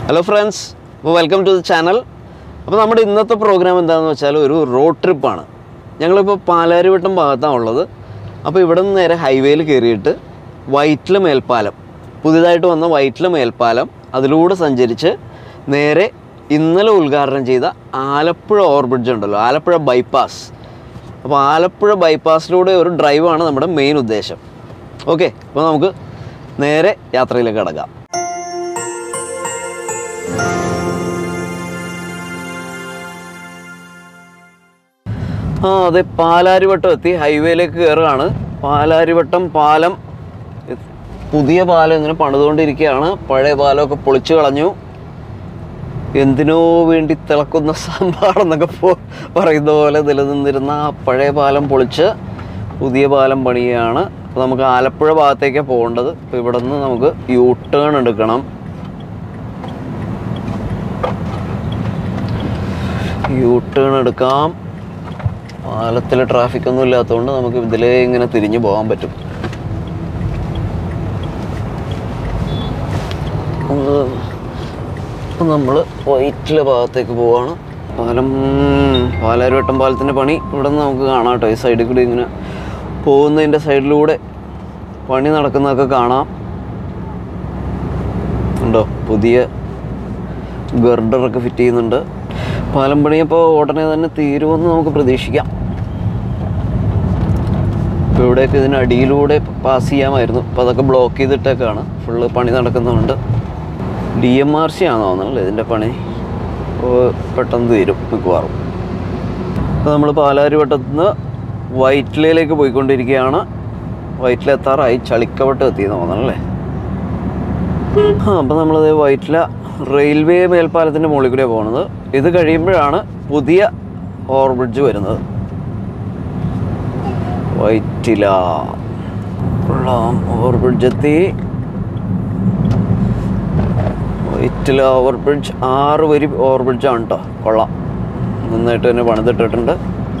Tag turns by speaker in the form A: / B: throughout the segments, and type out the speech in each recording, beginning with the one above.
A: hello friends അപ്പോൾ welcome to the channel അപ്പോൾ നമ്മുടെ ഇന്നത്തെ പ്രോഗ്രാം എന്താണെന്ന് വെച്ചാൽ ഒരു റോഡ് ട്രിപ്പാണ് ഞങ്ങളിപ്പോൾ പാലാരിവട്ടം ഭാഗത്താണ് ഉള്ളത് അപ്പോൾ ഇവിടെ നിന്ന് നേരെ ഹൈവേയിൽ കയറിയിട്ട് വൈറ്റില മേൽപ്പാലം പുതിയതായിട്ട് വന്ന വൈറ്റില മേൽപ്പാലം അതിലൂടെ സഞ്ചരിച്ച് നേരെ ഇന്നലെ ഉദ്ഘാടനം ചെയ്ത ആലപ്പുഴ ഓവർബ്രിഡ്ജ് ഉണ്ടല്ലോ ആലപ്പുഴ ബൈപ്പാസ് അപ്പോൾ ആലപ്പുഴ ബൈപ്പാസിലൂടെ ഒരു ഡ്രൈവാണ് നമ്മുടെ മെയിൻ ഉദ്ദേശം ഓക്കെ അപ്പോൾ നമുക്ക് നേരെ യാത്രയിലേക്ക് കടക്കാം ആ അതെ പാലാരിവട്ടം എത്തി ഹൈവേയിലേക്ക് കയറുകയാണ് പാലാരിവട്ടം പാലം പുതിയ പാലം ഇങ്ങനെ പണിതുകൊണ്ടിരിക്കുകയാണ് പഴയ പാലമൊക്കെ പൊളിച്ചു കളഞ്ഞു എന്തിനോ വേണ്ടി തിളക്കുന്ന സാമ്പാറെന്നൊക്കെ പോ പറയുന്ന പോലെ നിലനിന്നിരുന്ന ആ പഴയ പാലം പൊളിച്ച് പുതിയ പാലം പണിയുകയാണ് അപ്പോൾ നമുക്ക് ആലപ്പുഴ ഭാഗത്തേക്കാണ് പോകേണ്ടത് അപ്പോൾ ഇവിടെ നിന്ന് നമുക്ക് യൂ ടേൺ എടുക്കണം യൂ ടേൺ എടുക്കാം പാലത്തിൽ ട്രാഫിക് ഒന്നും ഇല്ലാത്തതുകൊണ്ട് നമുക്ക് ഇതിലേ ഇങ്ങനെ തിരിഞ്ഞു പോകാൻ പറ്റും അപ്പം നമ്മൾ വൈറ്റിലെ ഭാഗത്തേക്ക് പോവാണ് പാലം പാലാരിവട്ടം പാലത്തിൻ്റെ പണി ഇവിടെ നിന്ന് നമുക്ക് കാണാം കേട്ടോ ഈ സൈഡിൽ കൂടി ഇങ്ങനെ പോകുന്നതിൻ്റെ സൈഡിലൂടെ പണി നടക്കുന്നതൊക്കെ കാണാം ഉണ്ടോ പുതിയ ഗർഡറൊക്കെ ഫിറ്റ് ചെയ്യുന്നുണ്ട് പാലം പണിയപ്പോൾ ഉടനെ തന്നെ തീരുമെന്ന് നമുക്ക് പ്രതീക്ഷിക്കാം ഇപ്പോൾ ഇവിടെയൊക്കെ ഇതിന് അടിയിലൂടെ പാസ് ചെയ്യാമായിരുന്നു അപ്പോൾ അതൊക്കെ ബ്ലോക്ക് ചെയ്തിട്ടൊക്കെയാണ് ഫുള്ള് പണി നടക്കുന്നുണ്ട് ഡി എം ആർ സി ആണെന്ന് തോന്നുന്നല്ലേ ഇതിൻ്റെ പണി അപ്പോൾ പെട്ടെന്ന് തീരും മിക്കവാറും അപ്പോൾ നമ്മൾ പാലാരിവട്ടത്ത് നിന്ന് വൈറ്റിലയിലേക്ക് പോയിക്കൊണ്ടിരിക്കുകയാണ് വൈറ്റിലെത്താറായി ചളിക്കവട്ടം എത്തിയെന്ന് തോന്നണല്ലേ ആ അപ്പോൾ നമ്മളത് വൈറ്റില റെയിൽവേ മേൽപ്പാലത്തിൻ്റെ മുകളിൽ കൂടെയാണ് പോകുന്നത് ഇത് കഴിയുമ്പോഴാണ് പുതിയ ഓവർബ്രിഡ്ജ് വരുന്നത് വൈറ്റില കൊള്ളാം ഓവർബ്രിഡ്ജ് എത്തി വൈറ്റില ഓവർബ്രിഡ്ജ് ആറ് വരി ഓവർബ്രിഡ്ജാണ് കേട്ടോ കൊള്ളാം നന്നായിട്ട് തന്നെ പണിതിട്ടിട്ടുണ്ട്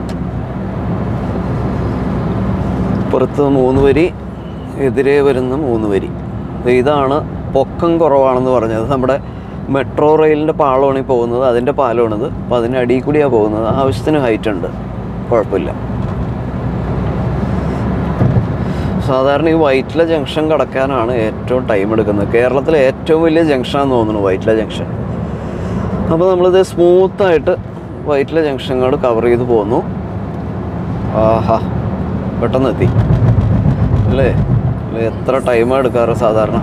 A: പുറത്ത് മൂന്ന് വരി എതിരെ വരുന്ന മൂന്ന് വരി ദേ ഇതാണ് പൊക്കം കുറവാണെന്ന് പറഞ്ഞത് നമ്മുടെ മെട്രോ റെയിലിൻ്റെ പാളമാണ് ഈ പോകുന്നത് അതിൻ്റെ പാലമാണിത് അപ്പോൾ അതിൻ്റെ അടിയിൽ കൂടിയാണ് പോകുന്നത് ആവശ്യത്തിന് ഹൈറ്റ് ഉണ്ട് കുഴപ്പമില്ല സാധാരണ ഈ വൈറ്റില ജംഗ്ഷൻ കടക്കാനാണ് ഏറ്റവും ടൈം എടുക്കുന്നത് കേരളത്തിലെ ഏറ്റവും വലിയ ജംഗ്ഷനാണെന്ന് തോന്നുന്നു വൈറ്റില ജംഗ്ഷൻ അപ്പോൾ നമ്മളിത് സ്മൂത്തായിട്ട് വൈറ്റില ജംഗ്ഷൻ അങ്ങോട്ട് കവർ ചെയ്ത് പോന്നു ആഹാ പെട്ടെന്ന് എത്തി അല്ലേ അല്ലേ എത്ര ടൈമാണ് എടുക്കാറ് സാധാരണ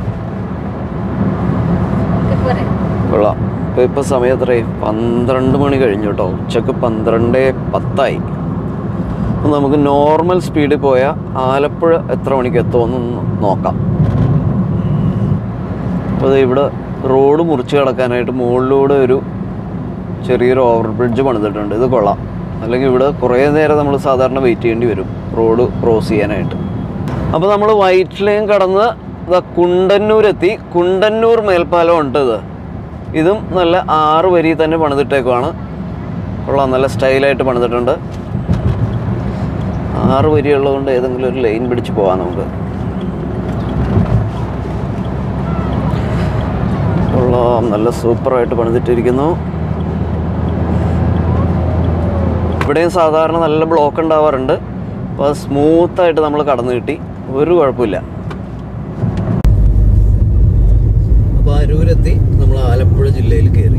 A: കൊള്ളാം ഇപ്പോൾ ഇപ്പോൾ സമയം എത്രയായി പന്ത്രണ്ട് മണി കഴിഞ്ഞു കേട്ടോ ഉച്ചക്ക് പന്ത്രണ്ട് പത്തായി അപ്പോൾ നമുക്ക് നോർമൽ സ്പീഡിൽ പോയാൽ ആലപ്പുഴ എത്ര മണിക്ക് എത്തുമെന്ന് നോക്കാം അപ്പോൾ ദേ ഇവിടെ റോഡ് മുറിച്ച് കിടക്കാനായിട്ട് മുകളിലൂടെ ഒരു ചെറിയൊരു ഓവർ ബ്രിഡ്ജ് പണിതിട്ടുണ്ട് ഇത് കൊള്ളാം അല്ലെങ്കിൽ ഇവിടെ കുറേ നേരം നമ്മൾ സാധാരണ വെയിറ്റ് ചെയ്യേണ്ടി വരും റോഡ് ക്രോസ് ചെയ്യാനായിട്ട് അപ്പോൾ നമ്മൾ വൈറ്റിലയും കടന്ന് ഇതാ കുണ്ടന്നൂരെത്തി കുണ്ടന്നൂർ മേൽപ്പാലം ഉണ്ട് ഇത് ഇതും നല്ല ആറ് വരി തന്നെ പണിതിട്ടേക്കുവാണ് കൊള്ളാം നല്ല സ്റ്റൈലായിട്ട് പണിതിട്ടുണ്ട് ആറ് വരി ഉള്ളതുകൊണ്ട് ഏതെങ്കിലും ഒരു ലൈൻ പിടിച്ച് പോവാം നമുക്ക് കൊള്ളാം നല്ല സൂപ്പറായിട്ട് പണിതിട്ടിരിക്കുന്നു ഇവിടെയും സാധാരണ നല്ല ബ്ലോക്ക് ഉണ്ടാവാറുണ്ട് അപ്പോൾ അത് സ്മൂത്തായിട്ട് നമ്മൾ കടന്നു കിട്ടി ഒരു കുഴപ്പമില്ല അപ്പോൾ അരൂരെത്തി നമ്മൾ ആലപ്പുഴ ജില്ലയിൽ കയറി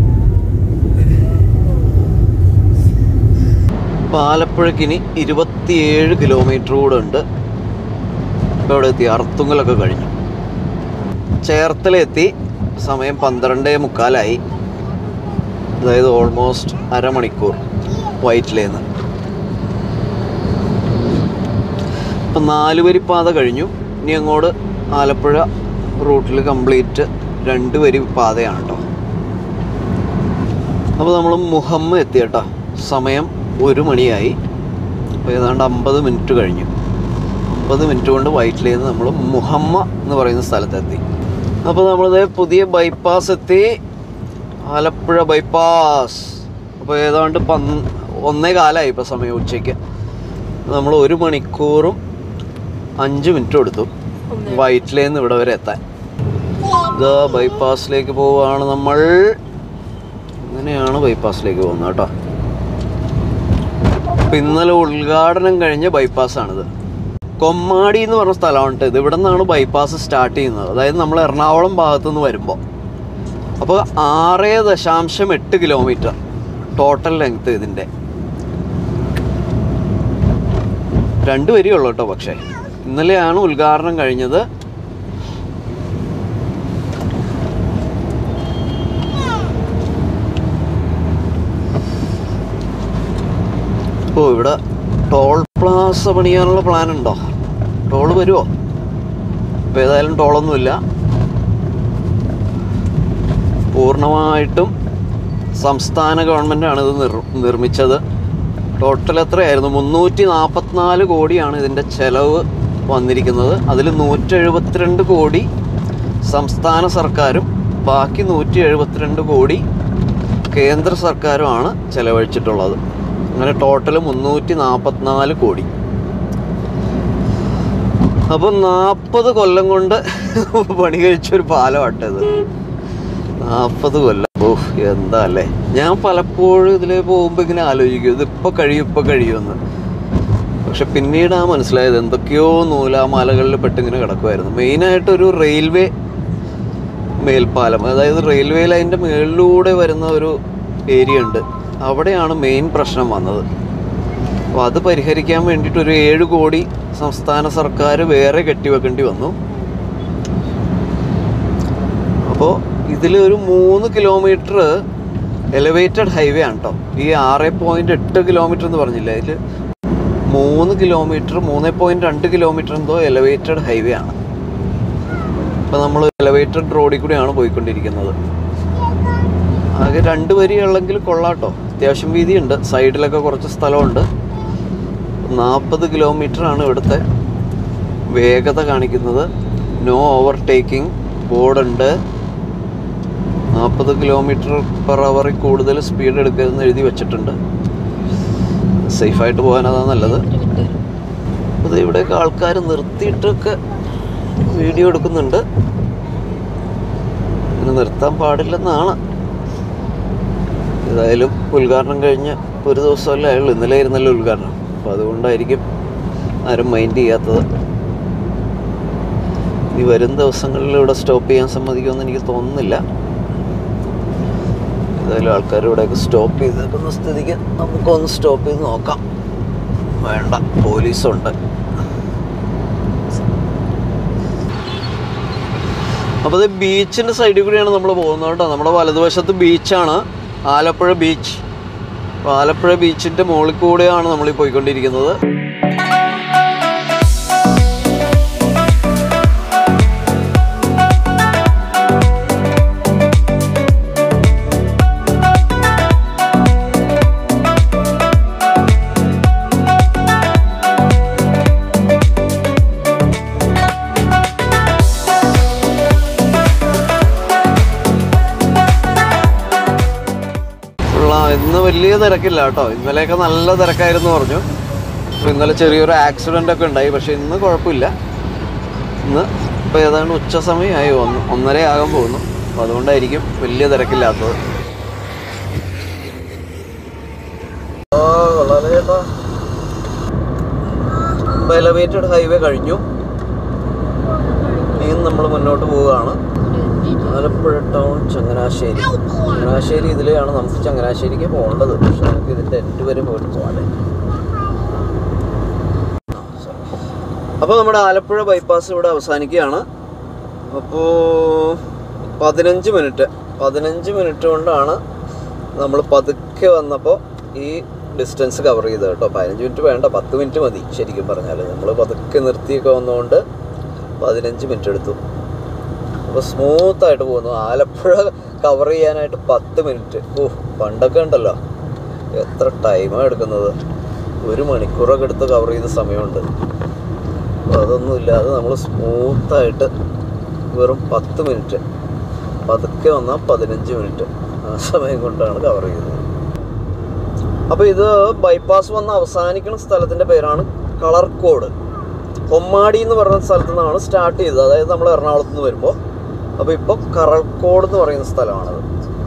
A: അപ്പോൾ ആലപ്പുഴയ്ക്ക് ഇനി ഇരുപത്തിയേഴ് കിലോമീറ്റർ കൂടെ ഉണ്ട് ഇപ്പോൾ ഇവിടെ എത്തി അർത്തുങ്കലൊക്കെ കഴിഞ്ഞു ചേർത്തലെത്തി സമയം പന്ത്രണ്ടേ മുക്കാലായി അതായത് ഓൾമോസ്റ്റ് അരമണിക്കൂർ വൈറ്റിലേന്ന് ഇപ്പം നാല് വരി പാത കഴിഞ്ഞു ഇനി അങ്ങോട്ട് ആലപ്പുഴ റൂട്ടിൽ കംപ്ലീറ്റ് രണ്ട് വരി പാതയാണ് കേട്ടോ അപ്പോൾ നമ്മൾ മുഹമ്മ എത്തി കേട്ടോ സമയം ഒരു മണിയായി അപ്പോൾ ഏതാണ്ട് അമ്പത് മിനിറ്റ് കഴിഞ്ഞു അമ്പത് മിനിറ്റ് കൊണ്ട് വൈറ്റിലേന്ന് നമ്മൾ മുഹമ്മ എന്ന് പറയുന്ന സ്ഥലത്തെത്തി അപ്പോൾ നമ്മളിത് പുതിയ ബൈപ്പാസ് എത്തി ആലപ്പുഴ ബൈപ്പാസ് അപ്പോൾ ഏതാണ്ട് പന് ഒന്നേ കാലമായി ഇപ്പോൾ സമയം ഉച്ചയ്ക്ക് നമ്മൾ ഒരു മണിക്കൂറും അഞ്ച് മിനിറ്റും എടുത്തു വൈറ്റിലേന്ന് ഇവിടെ വരെ എത്താൻ ഇതാ ബൈപ്പാസിലേക്ക് പോവുകയാണ് നമ്മൾ ഇങ്ങനെയാണ് ബൈപ്പാസിലേക്ക് പോകുന്നത് കേട്ടോ അപ്പം ഇന്നലെ ഉദ്ഘാടനം കഴിഞ്ഞ ബൈപ്പാസാണിത് കൊമ്മാടി എന്ന് പറഞ്ഞ സ്ഥലമാണ് ഇത് ഇവിടെ നിന്നാണ് ബൈപ്പാസ് സ്റ്റാർട്ട് ചെയ്യുന്നത് അതായത് നമ്മൾ എറണാകുളം ഭാഗത്തു നിന്ന് വരുമ്പോൾ അപ്പോൾ ആറ് ദശാംശം എട്ട് കിലോമീറ്റർ ടോട്ടൽ ലെങ്ത് ഇതിൻ്റെ രണ്ട് വരിയുള്ളൂ കേട്ടോ പക്ഷേ ഇന്നലെയാണ് ഉദ്ഘാടനം കഴിഞ്ഞത് ഓ ഇവിടെ ടോൾ പ്ലാസ പണിയാനുള്ള പ്ലാൻ ഉണ്ടോ ടോൾ വരുമോ ഇപ്പം ഏതായാലും ടോളൊന്നുമില്ല പൂർണ്ണമായിട്ടും സംസ്ഥാന ഗവൺമെൻറ്റാണ് ഇത് നിർ നിർമ്മിച്ചത് ടോട്ടൽ എത്രയായിരുന്നു മുന്നൂറ്റി നാൽപ്പത്തിനാല് കോടിയാണ് ഇതിൻ്റെ ചെലവ് വന്നിരിക്കുന്നത് അതിൽ നൂറ്റി എഴുപത്തിരണ്ട് കോടി സംസ്ഥാന സർക്കാരും ബാക്കി നൂറ്റി എഴുപത്തിരണ്ട് കോടി കേന്ദ്ര സർക്കാരുമാണ് ചെലവഴിച്ചിട്ടുള്ളത് അങ്ങനെ ടോട്ടൽ മുന്നൂറ്റി നാൽപ്പത്തിനാല് കോടി അപ്പോൾ നാൽപ്പത് കൊല്ലം കൊണ്ട് പണി കഴിച്ചൊരു പാലമാട്ടത് നാൽപ്പത് കൊല്ലം ഓ എന്താ അല്ലേ ഞാൻ പലപ്പോഴും ഇതിൽ പോകുമ്പോൾ ഇങ്ങനെ ആലോചിക്കും ഇത് ഇപ്പോൾ കഴിയും ഇപ്പോൾ കഴിയുമെന്ന് പക്ഷെ പിന്നീടാ മനസ്സിലായത് എന്തൊക്കെയോ നൂലാമാലകളിൽ പെട്ടിങ്ങനെ കിടക്കുമായിരുന്നു മെയിനായിട്ടൊരു റെയിൽവേ മേൽപ്പാലം അതായത് റെയിൽവേ ലൈനിൻ്റെ മുകളിലൂടെ വരുന്ന ഒരു ഏരിയ ഉണ്ട് അവിടെയാണ് മെയിൻ പ്രശ്നം വന്നത് അപ്പോൾ അത് പരിഹരിക്കാൻ വേണ്ടിയിട്ട് ഒരു ഏഴ് കോടി സംസ്ഥാന സർക്കാർ വേറെ കെട്ടിവെക്കേണ്ടി വന്നു അപ്പോൾ ഇതിൽ ഒരു മൂന്ന് കിലോമീറ്റർ എലവേറ്റഡ് ഹൈവേ ആണ് കേട്ടോ ഈ ആറ് പോയിൻറ്റ് എട്ട് കിലോമീറ്റർ എന്ന് പറഞ്ഞില്ലേ അതിൽ മൂന്ന് കിലോമീറ്റർ മൂന്ന് പോയിൻറ്റ് രണ്ട് കിലോമീറ്റർ എന്തോ എലവേറ്റഡ് ഹൈവേ ആണ് അപ്പോൾ നമ്മൾ എലവേറ്റഡ് റോഡിൽ കൂടെയാണ് പോയിക്കൊണ്ടിരിക്കുന്നത് ആകെ രണ്ട് വരിയുള്ളെങ്കിൽ കൊള്ളാട്ടോ അത്യാവശ്യം വീതിയുണ്ട് സൈഡിലൊക്കെ കുറച്ച് സ്ഥലമുണ്ട് നാൽപ്പത് ആണ് ഇവിടുത്തെ വേഗത കാണിക്കുന്നത് നോ ഓവർടേക്കിംഗ് ബോർഡുണ്ട് നാൽപ്പത് കിലോമീറ്റർ പെർ അവറിൽ കൂടുതൽ സ്പീഡ് എടുക്കരുതെന്ന് എഴുതി വെച്ചിട്ടുണ്ട് സേഫായിട്ട് പോകാൻ അതാ നല്ലത് അത് ഇവിടെയൊക്കെ ആൾക്കാർ നിർത്തിയിട്ടൊക്കെ വീഡിയോ എടുക്കുന്നുണ്ട് ഇങ്ങനെ നിർത്താൻ പാടില്ലെന്നാണ് ഏതായാലും ഉദ്ഘാടനം കഴിഞ്ഞ് ഒരു ദിവസമല്ലേ ആയുള്ളൂ ഇന്നലെ ആയിരുന്നല്ലോ ഉദ്ഘാടനം അപ്പോൾ അതുകൊണ്ടായിരിക്കും ആരും മൈൻഡ് ചെയ്യാത്തത് ഇനി വരും ദിവസങ്ങളിൽ ഇവിടെ സ്റ്റോപ്പ് ചെയ്യാൻ സമ്മതിക്കുമെന്ന് എനിക്ക് തോന്നുന്നില്ല ഏതായാലും ആൾക്കാർ ഇവിടെയൊക്കെ സ്റ്റോപ്പ് ചെയ്തേക്കുന്ന സ്ഥിതിക്ക് നമുക്കൊന്ന് സ്റ്റോപ്പ് ചെയ്ത് നോക്കാം വേണ്ട പോലീസുണ്ട് അപ്പോൾ ഇത് ബീച്ചിൻ്റെ സൈഡിൽ കൂടിയാണ് നമ്മൾ പോകുന്നത് കേട്ടോ നമ്മുടെ വലതുവശത്ത് ബീച്ചാണ് ആലപ്പുഴ ബീച്ച് അപ്പോൾ ആലപ്പുഴ ബീച്ചിൻ്റെ മുകളിൽ കൂടെയാണ് നമ്മൾ ഈ പോയിക്കൊണ്ടിരിക്കുന്നത് ഉള്ള ഇന്ന് വലിയ തിരക്കില്ല കേട്ടോ ഇന്നലെയൊക്കെ നല്ല തിരക്കായിരുന്നു പറഞ്ഞു അപ്പോൾ ഇന്നലെ ചെറിയൊരു ആക്സിഡൻ്റ് ഒക്കെ ഉണ്ടായി പക്ഷെ ഇന്ന് കുഴപ്പമില്ല ഇന്ന് ഇപ്പോൾ ഏതാണ്ട് ഉച്ച സമയമായി ഒന്ന് ഒന്നര ആകാൻ പോകുന്നു അപ്പോൾ അതുകൊണ്ടായിരിക്കും വലിയ തിരക്കില്ലാത്തത് ഇപ്പോൾ എലവേറ്റഡ് ഹൈവേ കഴിഞ്ഞു ഇനിയും നമ്മൾ മുന്നോട്ട് പോവുകയാണ് ആലപ്പുഴ ടൗൺ ചങ്ങനാശ്ശേരി ചങ്ങനാശ്ശേരി ഇതിലെയാണ് നമുക്ക് ചങ്ങനാശ്ശേരിക്ക് പോകേണ്ടത് പക്ഷെ നമുക്ക് ഇതിൻ്റെ എൻഡ് വരെ പോയിട്ട് പോകാതെ അപ്പോൾ നമ്മുടെ ആലപ്പുഴ ബൈപ്പാസ് ഇവിടെ അവസാനിക്കുകയാണ് അപ്പോൾ പതിനഞ്ച് മിനിറ്റ് പതിനഞ്ച് മിനിറ്റ് കൊണ്ടാണ് നമ്മൾ പതുക്കെ വന്നപ്പോൾ ഈ ഡിസ്റ്റൻസ് കവർ ചെയ്തത് കേട്ടോ പതിനഞ്ച് മിനിറ്റ് വേണ്ട പത്ത് മിനിറ്റ് മതി ശരിക്കും പറഞ്ഞാൽ നമ്മൾ പതുക്കെ നിർത്തിയൊക്കെ വന്നതുകൊണ്ട് പതിനഞ്ച് മിനിറ്റ് എടുത്തു അപ്പോൾ സ്മൂത്തായിട്ട് പോകുന്നു ആലപ്പുഴ കവർ ചെയ്യാനായിട്ട് പത്ത് മിനിറ്റ് ഓ പണ്ടൊക്കെ ഉണ്ടല്ലോ എത്ര ടൈമാണ് എടുക്കുന്നത് ഒരു മണിക്കൂറൊക്കെ എടുത്ത് കവർ ചെയ്ത സമയമുണ്ട് അപ്പോൾ അതൊന്നുമില്ലാതെ നമ്മൾ സ്മൂത്തായിട്ട് വെറും പത്ത് മിനിറ്റ് പതുക്കെ വന്നാൽ പതിനഞ്ച് മിനിറ്റ് ആ സമയം കൊണ്ടാണ് കവർ ചെയ്യുന്നത് അപ്പോൾ ഇത് ബൈപ്പാസ് വന്ന് അവസാനിക്കുന്ന സ്ഥലത്തിൻ്റെ പേരാണ് കളർക്കോട് കൊമ്മാടി എന്ന് പറയുന്ന സ്ഥലത്തു നിന്നാണ് സ്റ്റാർട്ട് ചെയ്തത് അതായത് നമ്മൾ എറണാകുളത്ത് നിന്ന് വരുമ്പോൾ അപ്പോൾ ഇപ്പോൾ കറക്കോട് എന്ന് പറയുന്ന സ്ഥലമാണത്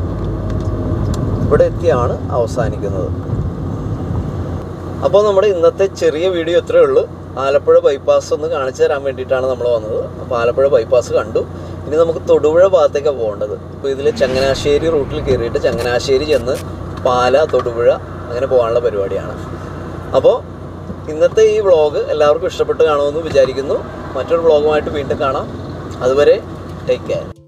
A: ഇവിടെ എത്തിയാണ് അവസാനിക്കുന്നത് അപ്പോൾ നമ്മുടെ ഇന്നത്തെ ചെറിയ വീഡിയോ ഇത്രയേ ഉള്ളൂ ആലപ്പുഴ ബൈപ്പാസ് ഒന്ന് കാണിച്ചു തരാൻ വേണ്ടിയിട്ടാണ് നമ്മൾ വന്നത് അപ്പോൾ ആലപ്പുഴ ബൈപ്പാസ് കണ്ടു ഇനി നമുക്ക് തൊടുപുഴ ഭാഗത്തേക്കാണ് പോകേണ്ടത് അപ്പോൾ ഇതിൽ ചങ്ങനാശ്ശേരി റൂട്ടിൽ കയറിയിട്ട് ചങ്ങനാശ്ശേരി ചെന്ന് പാല തൊടുപുഴ അങ്ങനെ പോകാനുള്ള പരിപാടിയാണ് അപ്പോൾ ഇന്നത്തെ ഈ വ്ളോഗ് എല്ലാവർക്കും ഇഷ്ടപ്പെട്ട് കാണുമെന്ന് വിചാരിക്കുന്നു മറ്റൊരു വ്ളോഗുമായിട്ട് വീണ്ടും കാണാം അതുവരെ ടേക്ക് കെയർ